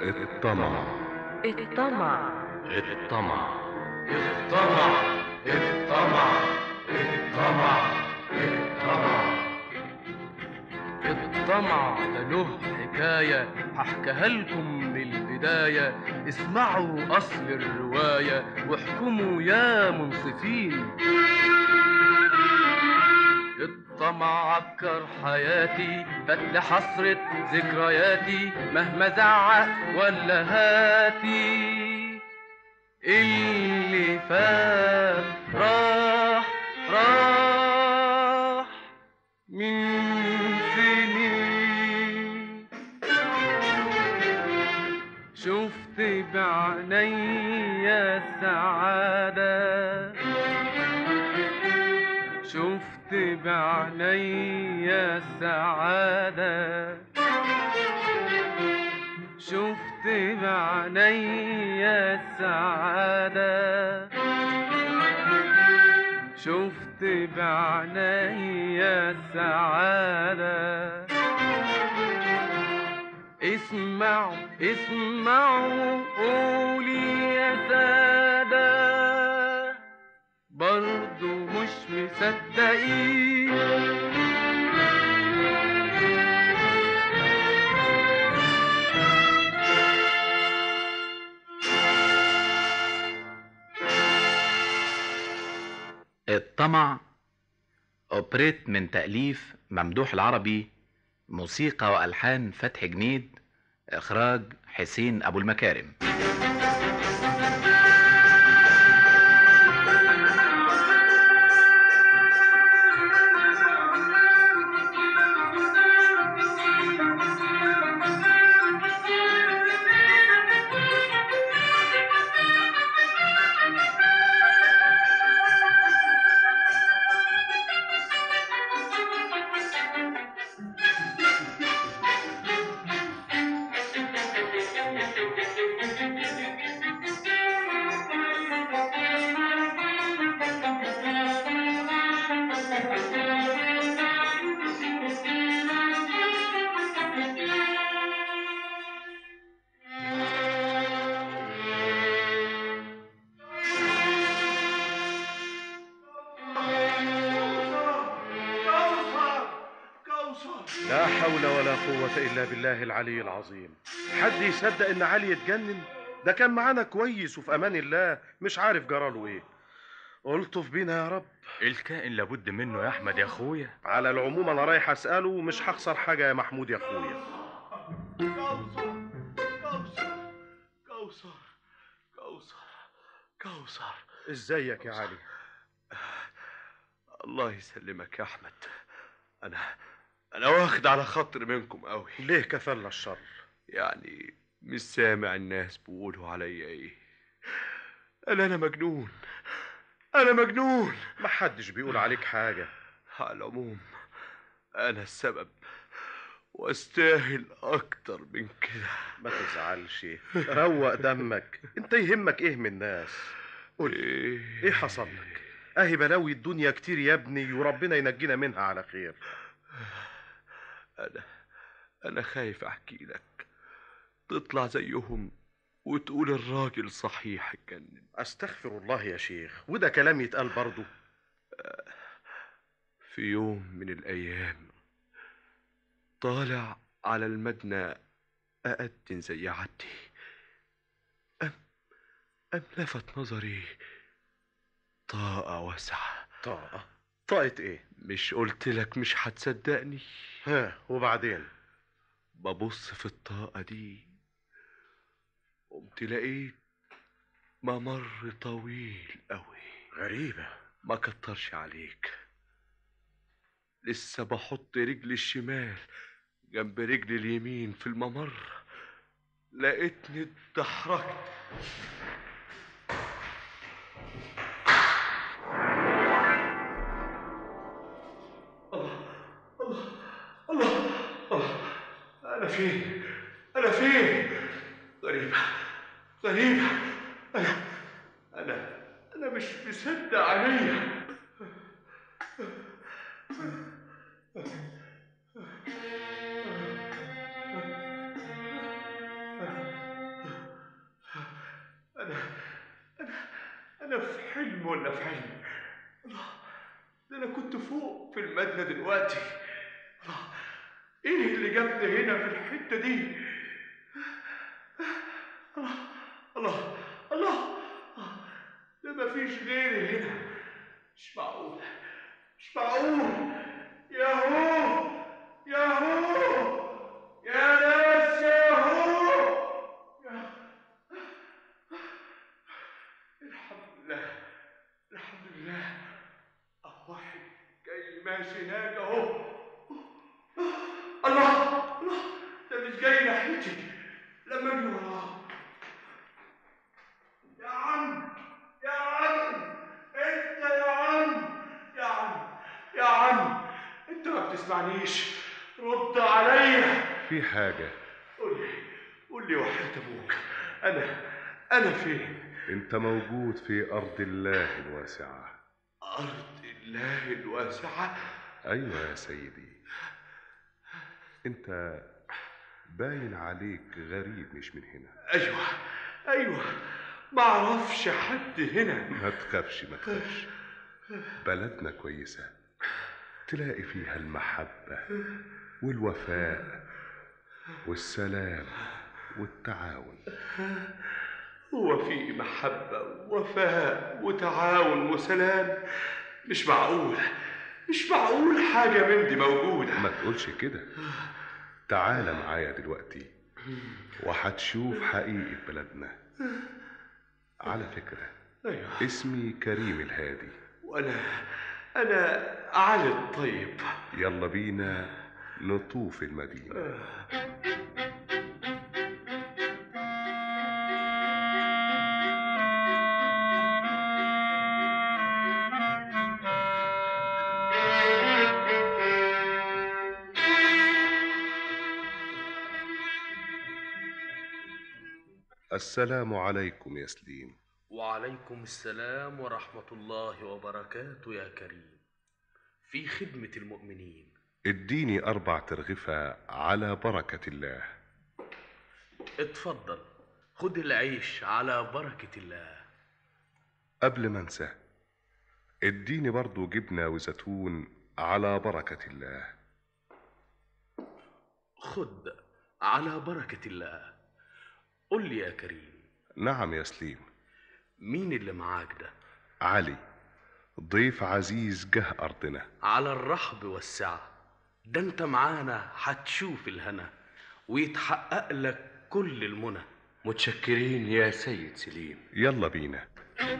الطمع الطمع الطمع الطمع الطمع الطمع الطمع الطمع ده له حكاية هحكيها لكم من البداية اسمعوا أصل الرواية واحكموا يا منصفين الطمع عكر حياتي فتل حسرة ذكرياتي مهما زعق ولا هاتي اللي فات راح راح من سنين شفت بعيني السعادة شفت بعيني السعادة شفت بعيني السعادة شفت بعيني السعادة اسمعوا اسمعوا قولي يا سادة برضو مش مصدقين الطمع أوبريت من تأليف ممدوح العربي موسيقى وألحان فتحي جنيد إخراج حسين أبو المكارم لا حول ولا قوة إلا بالله العلي العظيم حد يصدق إن علي يتجنن ده كان معانا كويس وفي أمان الله مش عارف جراله إيه الطف بينا يا رب الكائن لابد منه يا احمد يا اخويا على العموم أنا رايح أسأله ومش هخسر حاجة يا محمود يا أخويا كوثر كوثر كوثر كوثر كوثر إزيك يا علي الله يسلمك يا احمد انا انا واخد على خاطر منكم قوي ليه كفلنا الشر يعني مش سامع الناس بيقولوا عليا ايه قال انا مجنون انا مجنون محدش بيقول عليك حاجة على العموم انا السبب واستاهل اكتر من كده ما تزعلش روق دمك انت يهمك ايه من الناس قول ايه ايه حصل لك اهي بلاوي الدنيا كتير يا ابني وربنا ينجينا منها على خير انا انا خايف احكي لك تطلع زيهم وتقول الراجل صحيح اتجنن استغفر الله يا شيخ وده كلام يتقال برضه في يوم من الايام طالع على المدنى أأذن زي عادتي أم أم لفت نظري طاقة واسعة طاقة طاقة ايه مش قلت لك مش هتصدقني ها وبعدين ببص في الطاقة دي قمت لقيت ممر طويل قوي غريبة ما كترش عليك لسه بحط رجلي الشمال جنب رجلي اليمين في الممر لقيتني اتدحرجت الله الله الله الله أنا فين؟ أنا فين؟ غريبة غريبة أنا أنا أنا مش مصدق عينيا أنا في حلم ولا في حلم الله ده أنا كنت فوق في المدنة دلوقتي الله إيه اللي جابني هنا في الحتة دي الله الله الله ده مفيش غيري هنا مش معقول مش معقول يا هو يا هو يا ناس يا هو يا الحمد لله الحمد لله أهو واحد جاي ماشي هناك اهو الله الله ده مش جاي ناحيتي لما اجي وراه يا عم يا عم انت يا عم يا عم يا عم انت ما بتسمعنيش رد عليا في حاجة قول لي قول لي وحياة ابوك انا انا فين انت موجود في ارض الله الواسعة ارض الله الواسعه ايوه يا سيدي انت باين عليك غريب مش من هنا ايوه ايوه ما اعرفش حد هنا ما تخافش ما تخافش بلدنا كويسة تلاقي فيها المحبة والوفاء والسلام والتعاون هو في محبه ووفاء وتعاون وسلام مش معقول مش معقول حاجه من دي موجوده ما تقولش كده تعال معايا دلوقتي وهتشوف حقيقة بلدنا على فكرة ايوه اسمي كريم الهادي وانا انا علي الطيب يلا بينا نطوف المدينة السلام عليكم يا سليم وعليكم السلام ورحمة الله وبركاته يا كريم في خدمة المؤمنين اديني أربع ترغفة على بركة الله اتفضل خد العيش على بركة الله قبل ما انسى اديني برضو جبنة وزيتون على بركة الله خد على بركة الله قل لي يا كريم نعم يا سليم مين اللي معاك ده علي ضيف عزيز جه أرضنا على الرحب والسعة ده انت معانا هتشوف الهنا ويتحقق لك كل المنى متشكرين يا سيد سليم يلا بينا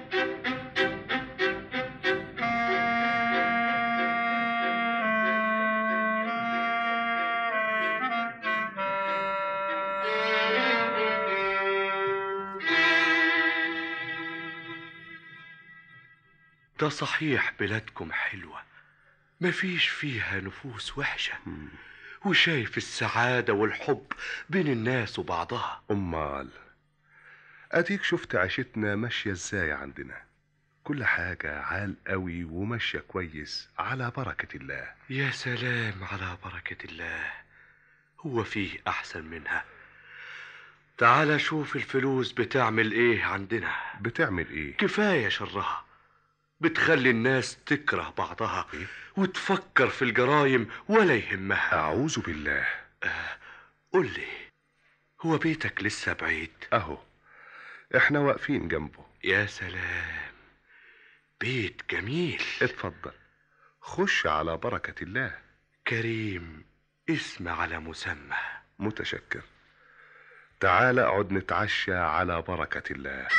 ده صحيح بلادكم حلوة مفيش فيها نفوس وحشة وشايف السعادة والحب بين الناس وبعضها أمال أديك شفت عيشتنا ماشية ازاي عندنا كل حاجة عال قوي وماشية كويس على بركة الله يا سلام على بركة الله هو فيه أحسن منها تعال شوف الفلوس بتعمل إيه عندنا بتعمل ايه كفاية شرها بتخلي الناس تكره بعضها وتفكر في الجرايم ولا يهمها أعوذ بالله قول لي هو بيتك لسه بعيد أهو احنا واقفين جنبه يا سلام بيت جميل اتفضل خش على بركة الله كريم اسم على مسمى متشكر تعال اقعد نتعشى على بركة الله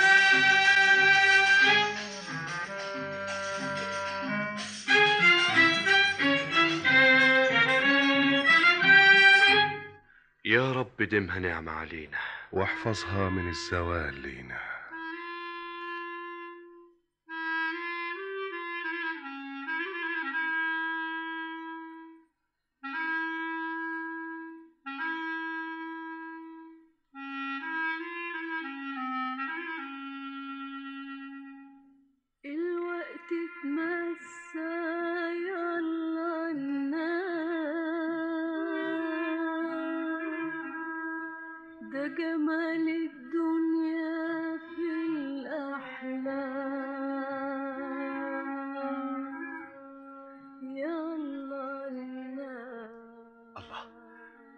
يا رب دمها نعمة علينا واحفظها من الزوال لينا الوقت اتمسى يلا ننام ده جمال الدنيا في الأحلام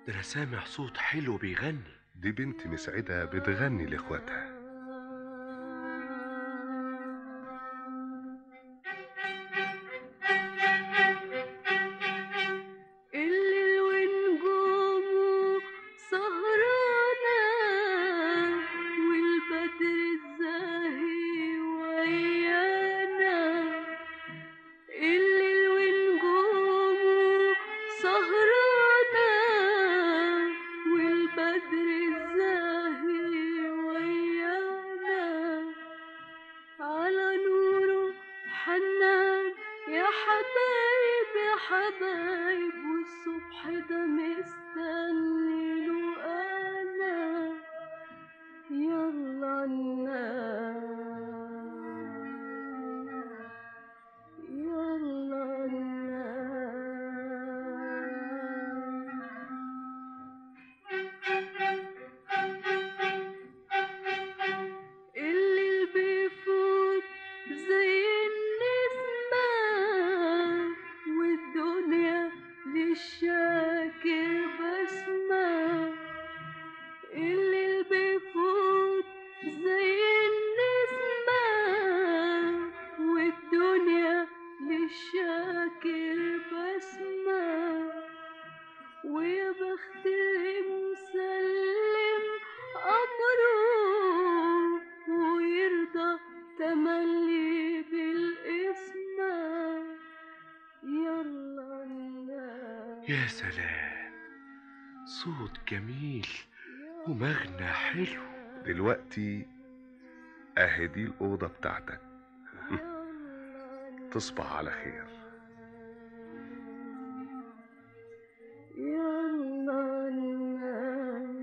ده انا سامع صوت حلو بيغني دي بنت مسعدة بتغني لاخواتها الليل ونجومه سهرانة والبدر الزاهي ويانا الليل ونجومه سهرانة والبدر الزاهي ويانا على نوره حنان يا حبايب يا حبايب والصبح ده مستني له انا يلا ننام يلا ننام الليل بيفوت زي النسمة والدنيا للشاكر بسمة الليل بيفوت زي النسمة والدنيا للشاكر بسمة ويا بخت اللي مسلم أمره ويرضى تملي بالاسمة يلا ننام يا سلام صوت جميل ومغنى حلو دلوقتي اهي دي الأوضة بتاعتك تصبح على خير يلا ننام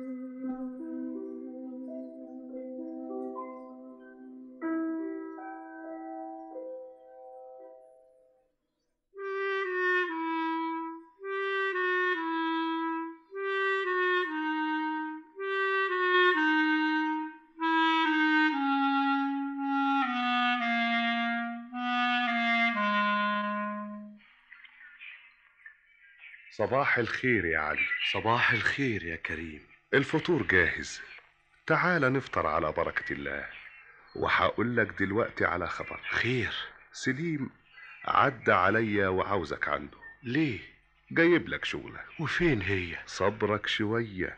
صباح الخير يا علي صباح الخير يا كريم الفطور جاهز تعال نفطر على بركة الله وهقول لك دلوقتي على خبر خير سليم عدى عليا وعاوزك عنده ليه جايب لك شغلة وفين هي صبرك شوية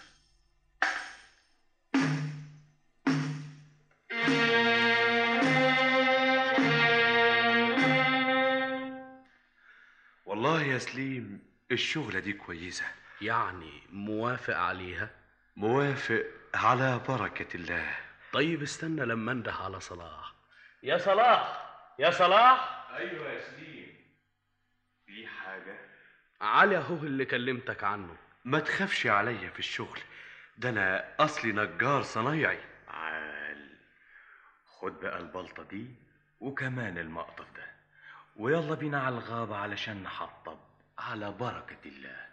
والله يا سليم الشغلة دي كويسة يعني موافق عليها موافق على بركة الله طيب استنى لما انده على صلاح يا صلاح يا صلاح ايوه يا سليم في حاجة علي اهو اللي كلمتك عنه ما تخافش عليا في الشغل ده انا اصلي نجار صنايعي عال خد بقى البلطة دي وكمان المقطف ده ويلا بينا على الغابة علشان نحطب على بركة الله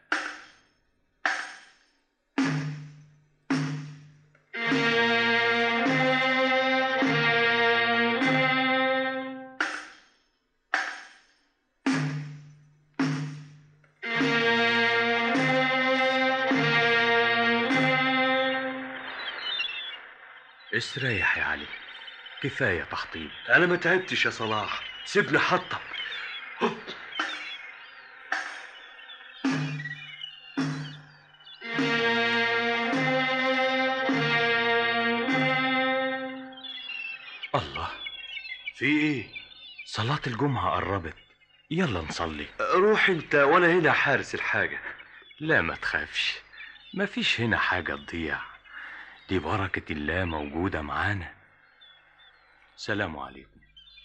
استريح يا علي كفاية تحطيب انا ما تعبتش يا صلاح سيبني حطب الله في ايه صلاة الجمعة قربت يلا نصلي روح انت وانا هنا حارس الحاجة لا ما تخافش مفيش هنا حاجة تضيع دي بركة الله موجودة معانا سلام عليكم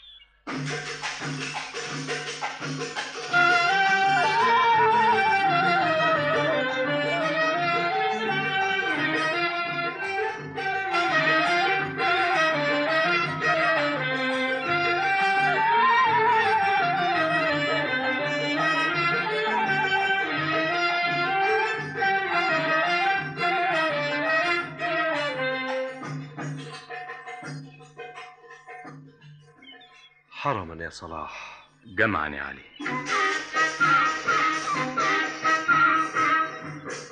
حرما يا صلاح جمعا يا علي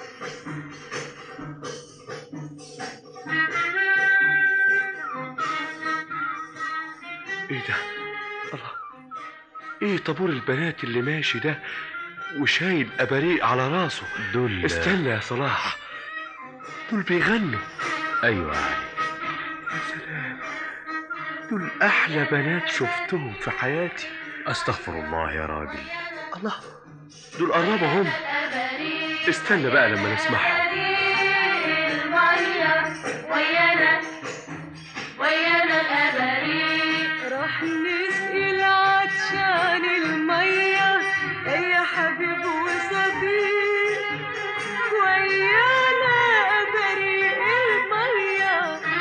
ايه ده الله ايه طابور البنات اللي ماشي ده وشايل اباريق على راسه دول استنى يا صلاح دول بيغنوا ايوه يا علي يا سلام دول احلى بنات شفتهم في حياتي استغفر الله يا راجل الله دول قربوا هم استنى بقى لما نسمعهم راح نسقي العطشان المية يا حبيب وصديق ويانا بريق المية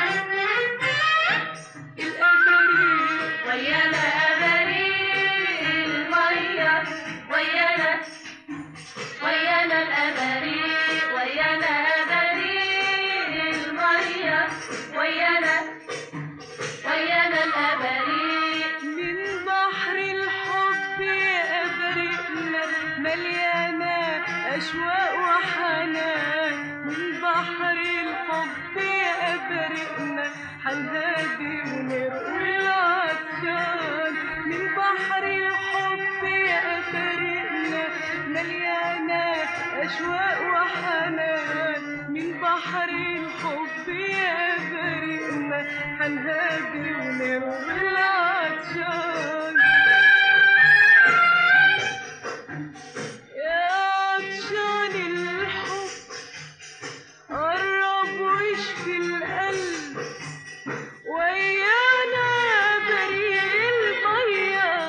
الأبريق ويانا أبريق المية ويانا ويانا الأبريق ويانا أبريق المية ويانا ويانا الأبريق من بحر الحب أبرقنا مليانة أشواق وحنان من بحر الحب أبرقنا حنهادي ونروي العطشان من بحر الحب أبرقنا مليانة أشواق وحنان من بحر الحب أبرقنا حنهادي ونروي العطشان يا عطشان الحب قرب واشفي القلب ويانا بريق المية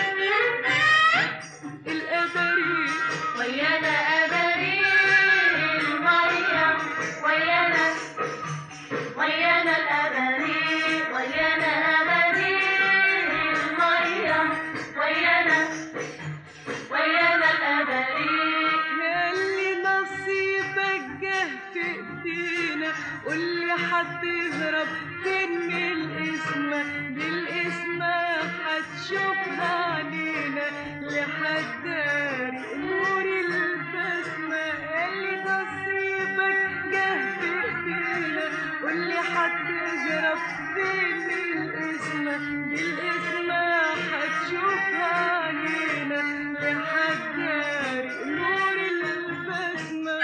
الأبريق ويانا أبريق المية ويانا ويانا الأبريق ويانا أبريق المية ويانا ويانا الأبريق ياللي نصيبك جه في ايدينا قولي هتهرب فين من الاسمة بالاسمة هتشوفها علينا لحد داري نور البسمة ياللي نصيبك جه في ايدينا قولي هتهرب فين من الاسمة بالاسمة هتشوفها علينا لحد داري نور البسمة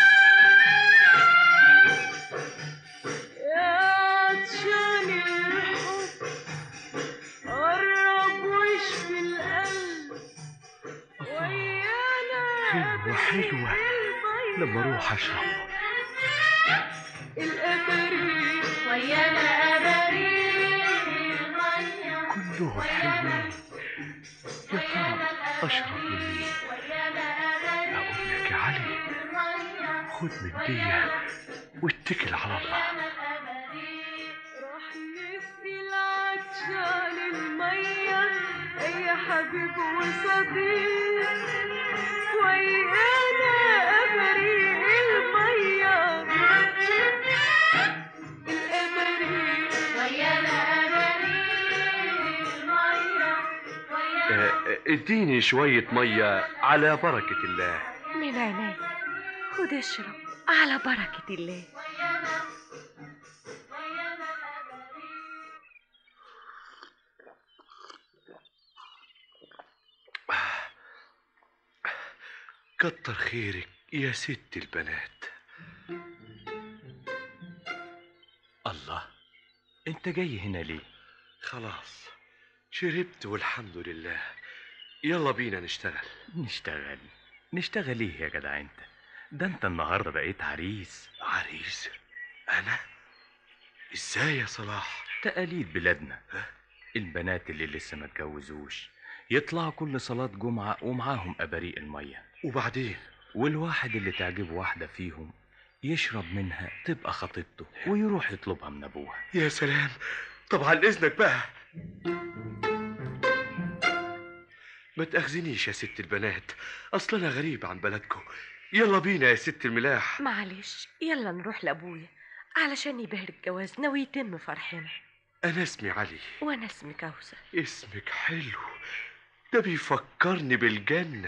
يا عطشان الحب قرب واشفي القلب ويانا حلوة حلوة لما اروح اشرب الأبريق ويانا أبريق المية كلهم حلوين يا ترى اشرب من مين اقول لك يا علي خد من دي واتكل على الله راح نسقي العطشان المية أي حبيب وصديق ويانا أبريق المية الأبريق ويانا أبريق المية ويانا آه، اديني شوية مية على بركة الله من عيني خد اشرب على بركة الله كتر خيرك يا ست البنات الله انت جاي هنا ليه خلاص شربت والحمد لله يلا بينا نشتغل نشتغل نشتغل ايه يا جدع انت ده انت النهارده بقيت عريس عريس انا ازاي يا صلاح تقاليد بلادنا البنات اللي لسه ما اتجوزوش يطلعوا كل صلاة جمعة ومعاهم أباريق المية وبعدين والواحد اللي تعجبه واحدة فيهم يشرب منها تبقى خطيبته ويروح يطلبها من أبوها يا سلام طب عن اذنك بقى ما تاخذنيش يا ست البنات اصل انا غريب عن بلدكم يلا بينا يا ست الملاح معلش يلا نروح لأبويا علشان يبهر جوازنا ويتم فرحنا انا اسمي علي وأنا اسمي كوثر اسمك حلو ده بيفكرني بالجنة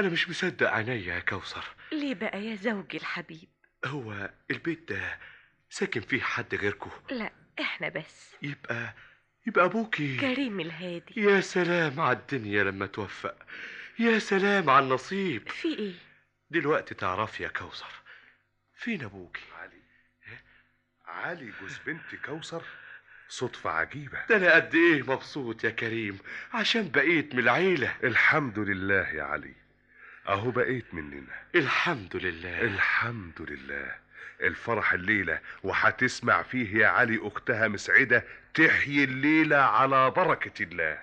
انا مش مصدق عينيا يا كوثر ليه بقى يا زوجي الحبيب هو البيت ده ساكن فيه حد غيركم لا احنا بس يبقى يبقى ابوكي كريم الهادي يا سلام على الدنيا لما توفق يا سلام على النصيب في ايه دلوقتي تعرفي يا كوثر فين ابوكي علي علي جوز بنت كوثر صدفة عجيبة ده انا قد ايه مبسوط يا كريم عشان بقيت من العيله الحمد لله يا علي اهو بقيت مننا الحمد لله الحمد لله الفرح الليلة وهتسمع فيه يا علي أختها مسعدة تحيي الليلة على بركة الله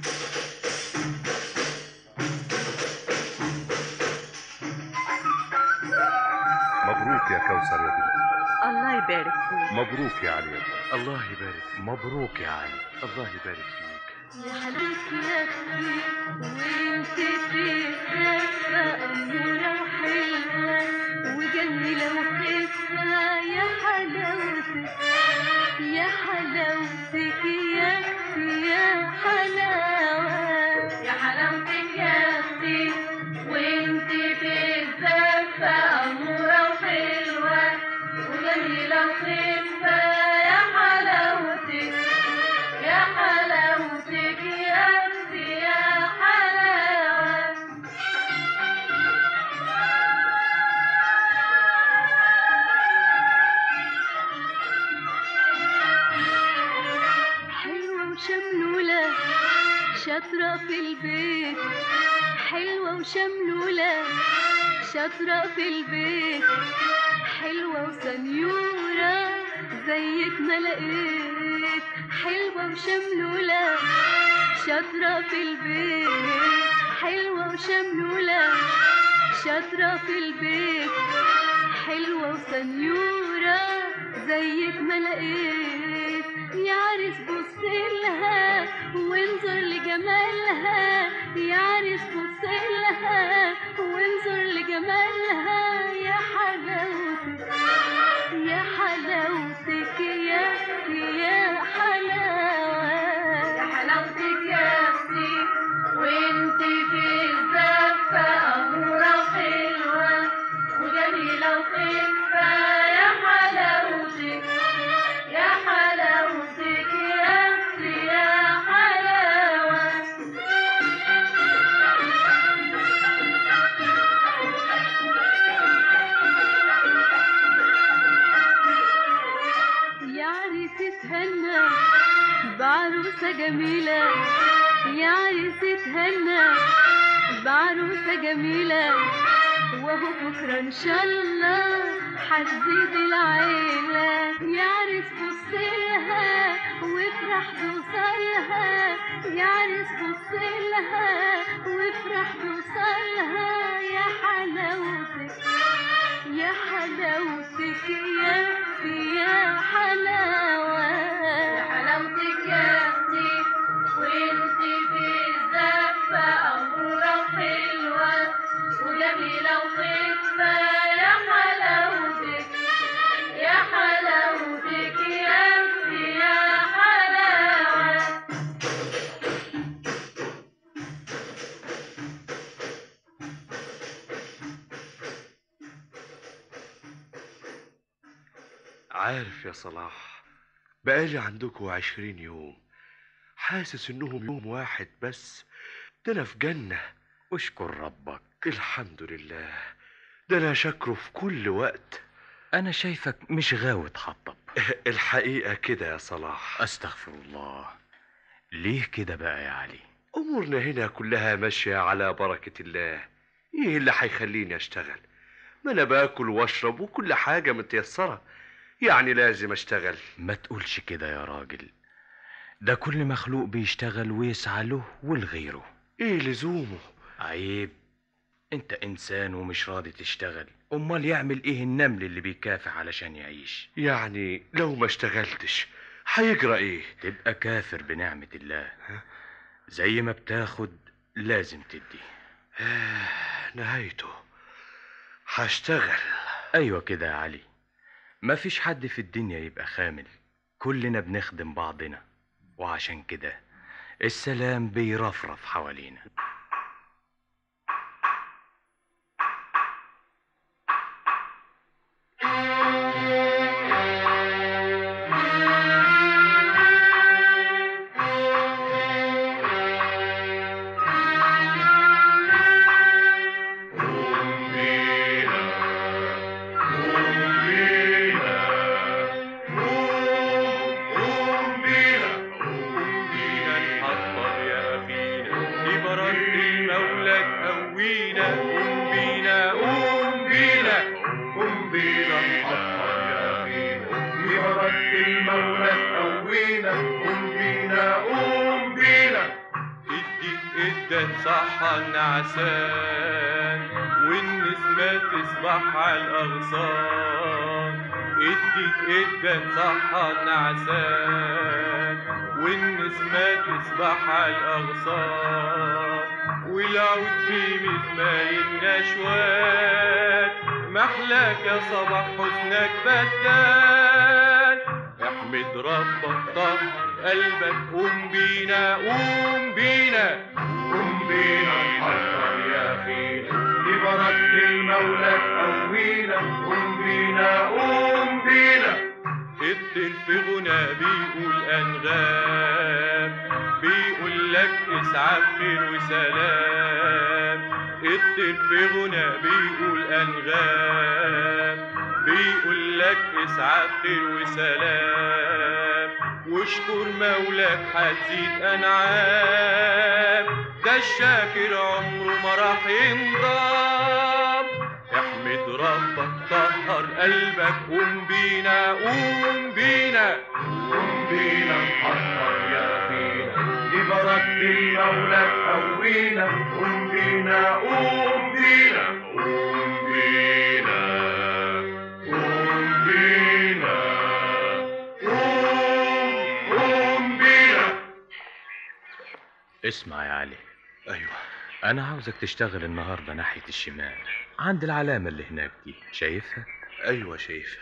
مبروك يا كوثر يا بنتي الله يبارك فيك مبروك يا علي يا بنتي الله يبارك فيك مبروك يا علي الله يبارك فيك يا حبيبتي يا اختي وانت تتدفى اموره وحلوه وجميله وخفه يا حلاوتك يا حلاوتك يا اختي يا حلاوه يا حلاوتك يا اختي وانت في الزفة أمورة وحلوة وجميلة وخفة يا حلاوتك يا حلاوتك يا اختي يا حلاوة حلوة وشملولة شاطرة في البيت حلوة وشملولة شاطرة في البيت حلوة وسنيورة زيك ما لقيت حلوة وشملولة شاطرة في البيت حلوة وشملولة شاطرة في البيت حلوة وسنيورة زيك ما لقيت يا عريس بصلها وانظر لجمالها يا عريس بصلها وانظر لجمالها يا حلاوتك يا حلاوتك يا يا حلاوة يا حلاوتك يا اختي وانت في الزفة أمورة وحلوة وجميلة وخفة يا حلاوتك يا حلاوتك يا اختي يا حلاوة يا عريس اتهنى بعروسة جميلة يا عريس اتهنى بعروسة جميلة وهو بكرة إن شاء الله هتزيد العيلة يا عريس بصلها وافرح توصلها يا عريس بصلها وافرح توصلها يا حلاوتك يا حلاوتك يا يا حلاوة يا حلاوتك يا اختي وانت في الزفة أمورة وحلوة وجميلة وخفة يا حلاوتك يا حلاوتك يا اختي يا حلاوة عارف يا صلاح بقالي عندكم عشرين يوم حاسس انهم يوم واحد بس ده انا في جنة اشكر ربك الحمد لله ده انا شاكره في كل وقت انا شايفك مش غاوي تحطب الحقيقة كده يا صلاح استغفر الله ليه كده بقى يا علي امورنا هنا كلها ماشية على بركة الله ايه اللي هيخليني اشتغل ما انا باكل واشرب وكل حاجة متيسرة يعني لازم اشتغل ما تقولش كده يا راجل ده كل مخلوق بيشتغل ويسعى له ولغيره ايه لزومه عيب انت انسان ومش راضي تشتغل امال يعمل ايه النمل اللي بيكافح علشان يعيش يعني لو ما اشتغلتش هيجرى ايه تبقى كافر بنعمة الله زي ما بتاخد لازم تدي آه، نهايته هشتغل ايوه كده يا علي مفيش حد في الدنيا يبقى خامل كلنا بنخدم بعضنا وعشان كده السلام بيرفرف حوالينا برك المولى تقوينا قوم بينا قوم بينا اديك ادى صحى النعسان والنسمة تصبح على الأغصان اديك ادى صحى النعسان والنسمة تصبح على الأغصان والعود في مثماي النشوات محلاك يا صباح حسنك فتان احمد ربك طهر قلبك قوم بينا قوم بينا قوم بينا نحضر يا اخينا ببركة المولى تقوينا قوم بينا قوم بينا الطير في غنى بيقول انغام بيقول لك اسعى بخير وسلام الطير في غنى بيقول انغام بيقول لك اسعى بخير وسلام واشكر مولاك هتزيد انعام ده الشاكر عمره ما راح ينضام احمد ربك طهر قلبك قوم بينا قوم بينا قوم بينا نحضر يا اخينا ببركة المولى تقوينا قوم بينا قوم بينا قوم بينا قوم بينا قوم قوم بينا اسمع يا علي ايوه انا عاوزك تشتغل النهارده ناحيه الشمال عند العلامه اللي هناك دي شايفها ايوه شايفها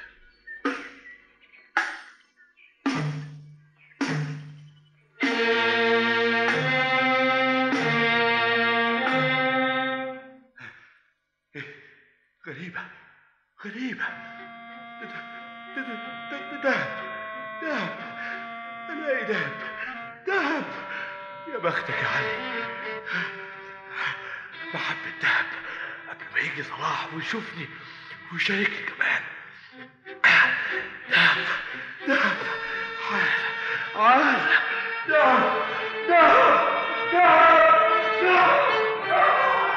غريبة غريبة ده ده ده ده ده دهب دهب الاقي دهب دهب يا بختك يا علي بحب الدهب قبل ما يجي صلاح ويشوفني ويشاركني كمان دهب دهب عال عال دهب دهب دهب دهب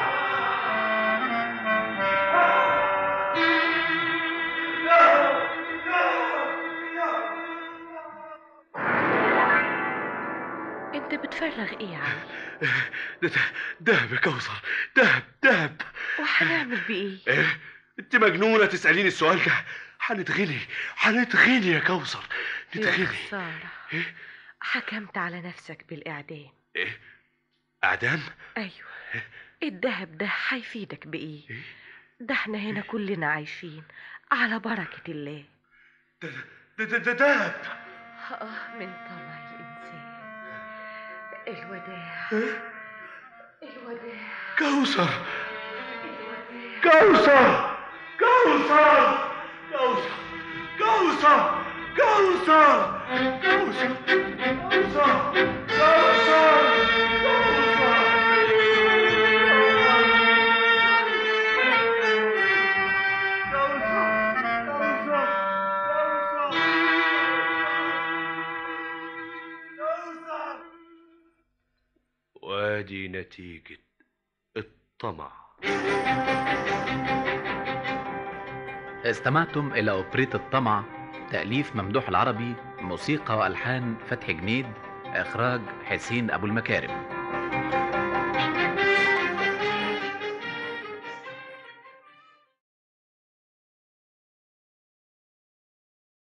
انت بتفرغ ايه يا علي ده ده دهب يا كوثر دهب دهب وهنعمل بايه ايه انت مجنونة تسأليني السؤال ده هنتغني هنتغني يا كوثر يا نتغني خسارة ايه حكمت على نفسك بالإعدام ايه اعدام أيوة الدهب ده هيفيدك بإيه ده احنا هنا كلنا عايشين على بركة الله ده ده ده ده دهب آه من طمع الإنسان الوداع الوداع كوثر كوثر كوثر كوثر كوثر كوثر كوثر كوثر كوثر وادي نتيجة الطمع استمعتم إلى أوبريت الطمع تأليف ممدوح العربي موسيقى وألحان فتحي جنيد إخراج حسين أبو المكارم